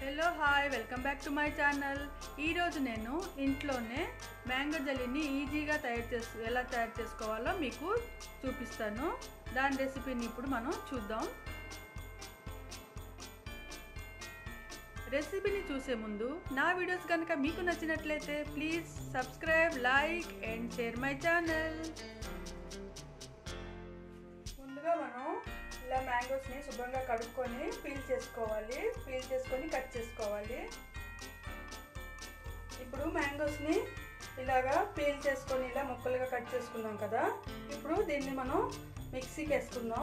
hello hi welcome back to my channel ఈరోజు నేను ఇంట్లోనే మ్యాంగో జెల్లీని ఈజీగా తయారు చేసు ఎలా తయారు చేసుకోవాలో మీకు చూపిస్తాను దాని రెసిపీని ఇప్పుడు మనం చూద్దాం రెసిపీని చూసే ముందు నా వీడియోస్ కనుక మీకు నచ్చినట్లయితే please subscribe like and share my channel ముందుగా మనం ఇలా మ్యాంగోస్ని శుభ్రంగా కడుక్కొని పీల్ చేసుకోవాలి పీల్ చేసుకొని కట్ చేసుకోవాలి ఇప్పుడు మ్యాంగోస్ని ఇలాగా పీల్ చేసుకొని ఇలా ముక్కలుగా కట్ చేసుకున్నాం కదా ఇప్పుడు దీన్ని మనం మిక్సీకి వేసుకుందాం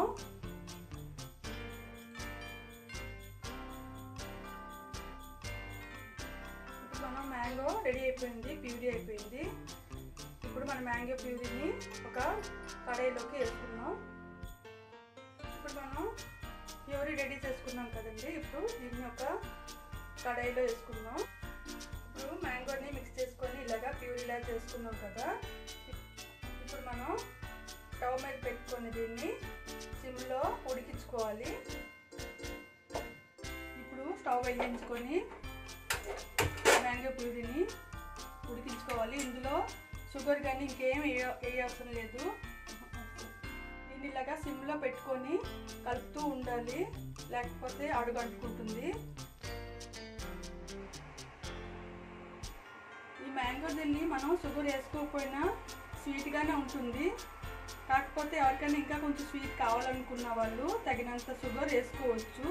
ఇప్పుడు మనం మ్యాంగో రెడీ అయిపోయింది ప్యూరీ అయిపోయింది ఇప్పుడు మన మ్యాంగో ప్యూరీని ఒక కడాయిలోకి వేసుకుందాం ఇప్పుడు మనం ప్యూరీ రెడీ చేసుకున్నాం కదండి ఇప్పుడు దీన్ని ఒక కడాయిలో వేసుకుందాం ఇప్పుడు మ్యాంగోని మిక్స్ చేసుకొని ఇలాగా ప్యూరీలా చేసుకున్నాం కదా ఇప్పుడు మనం స్టవ్ మీద పెట్టుకొని దీన్ని సిమ్లో ఉడికించుకోవాలి ఇప్పుడు స్టవ్ వెలిగించుకొని మ్యాంగో ప్యూరీని ఉడికించుకోవాలి ఇందులో షుగర్ కానీ ఇంకేం వేయవసరం లేదు దీన్ని ఇలాగా సిమ్లో పెట్టుకొని కలుపుతూ ఉండాలి లేకపోతే అడుగు అంటుకుంటుంది ఈ మ్యాంగో దీన్ని మనం షుగర్ వేసుకోకపోయినా స్వీట్గానే ఉంటుంది కాకపోతే ఎవరికైనా ఇంకా కొంచెం స్వీట్ కావాలనుకున్న వాళ్ళు తగినంత షుగర్ వేసుకోవచ్చు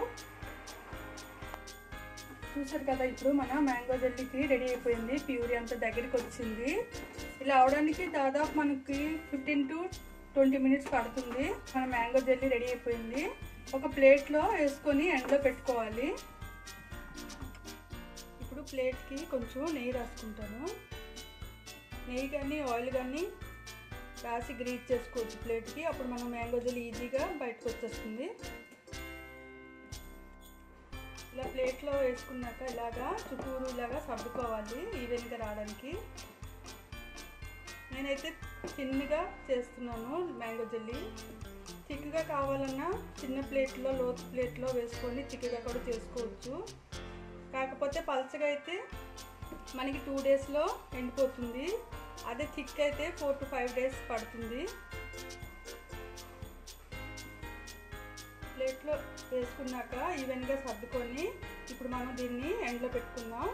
చూసారు కదా ఇప్పుడు మన మ్యాంగో జెల్లీకి రెడీ అయిపోయింది ప్యూరీ అంత దగ్గరికి వచ్చింది ఇలా అవడానికి దాదాపు మనకి ఫిఫ్టీన్ టు ట్వంటీ మినిట్స్ పడుతుంది మన మ్యాంగో జెల్లీ రెడీ అయిపోయింది ఒక ప్లేట్లో వేసుకొని ఎండలో పెట్టుకోవాలి ఇప్పుడు ప్లేట్కి కొంచెం నెయ్యి రాసుకుంటాను నెయ్యి కానీ ఆయిల్ కానీ రాసి గ్రీజ్ చేసుకోవచ్చు ప్లేట్కి అప్పుడు మనం మ్యాంగో జెల్లీ ఈజీగా బయటకు వచ్చేస్తుంది ఇలా ప్లేట్లో వేసుకున్నాక ఇలాగా చుట్టూరు ఇలాగా సర్దుకోవాలి ఈవెన్గా రావడానికి నేనైతే చిన్నగా చేస్తున్నాను మ్యాంగో జెల్లీ థిక్గా కావాలన్నా చిన్న ప్లేట్లో లోతు ప్లేట్లో వేసుకొని థిక్గా కూడా చేసుకోవచ్చు కాకపోతే పలచగా అయితే మనకి టూ డేస్లో ఎండిపోతుంది అదే థిక్ అయితే ఫోర్ టు ఫైవ్ డేస్ పడుతుంది ప్లేట్లో వేసుకున్నాక ఈవెన్గా సర్దుకొని ఇప్పుడు మనం దీన్ని ఎండలో పెట్టుకుందాం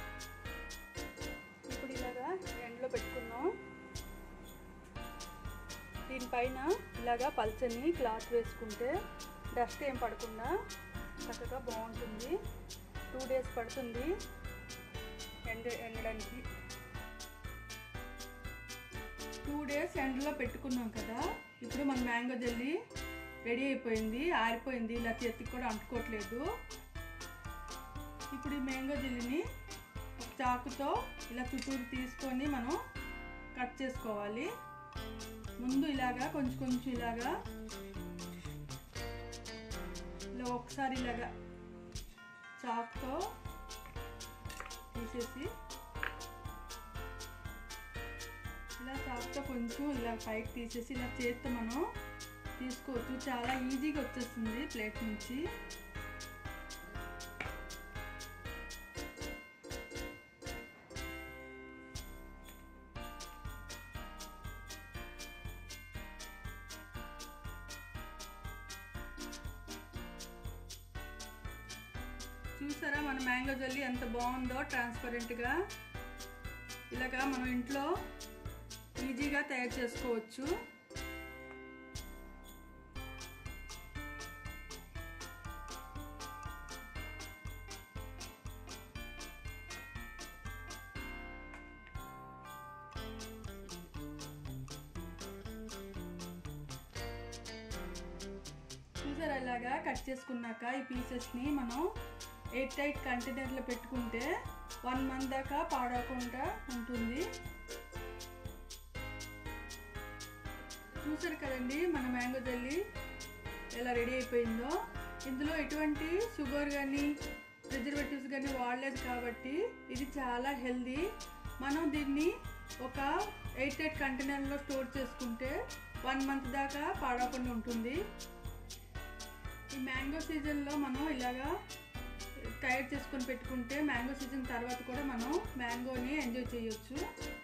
ఇప్పుడు ఇలాగా ఎండలో పెట్టుకుందాం దీనిపైన ఇలాగా పల్చని క్లాత్ వేసుకుంటే డస్ట్ ఏం పడకుండా చక్కగా బాగుంటుంది టూ డేస్ పడుతుంది ఎండ ఎండడానికి టూ డేస్ ఎండలో పెట్టుకున్నాం కదా ఇప్పుడు మన మ్యాంగో జెల్లీ రెడీ అయిపోయింది ఆరిపోయింది ఇలా చేతికి కూడా అంటుకోవట్లేదు ఇప్పుడు ఈ మ్యాంగో జెల్లీని ఒక చాకుతో ఇలా చుట్టూరు తీసుకొని మనం కట్ చేసుకోవాలి ముందు ఇలాగా కొంచెం కొంచెం ఇలాగా ఇలా ఒకసారి ఇలాగా చాకుతో తీసేసి ఇలా చాకుతో కొంచెం ఇలా పైకి తీసేసి ఇలా చేత్తో మనం తీసుకోవచ్చు చాలా ఈజీగా వచ్చేస్తుంది ప్లేట్ నుంచి చూసారా మన మ్యాంగో జల్లీ ఎంత బాగుందో ట్రాన్స్పరెంట్గా ఇలాగా మనం ఇంట్లో ఈజీగా తయారు చేసుకోవచ్చు చూసారా ఇలాగా కట్ చేసుకున్నాక ఈ పీసెస్ని మనం ఎయిట్ టైట్ కంటైనర్లో పెట్టుకుంటే వన్ మంత్ దాకా పాడవకుండా ఉంటుంది చూసారు కదండి మన మ్యాంగో జల్లి ఎలా రెడీ అయిపోయిందో ఇందులో ఎటువంటి షుగర్ కానీ ప్రిజర్వేటివ్స్ కానీ వాడలేదు కాబట్టి ఇది చాలా హెల్దీ మనం దీన్ని ఒక ఎయిట్ ఎయిట్ కంటైనర్లో స్టోర్ చేసుకుంటే వన్ మంత్ దాకా పాడవకుండా ఉంటుంది ఈ మ్యాంగో సీజన్లో మనం ఇలాగా తయారు చేసుకొని పెట్టుకుంటే మ్యాంగో సీజన్ తర్వాత కూడా మనం మ్యాంగోని ఎంజాయ్ చేయొచ్చు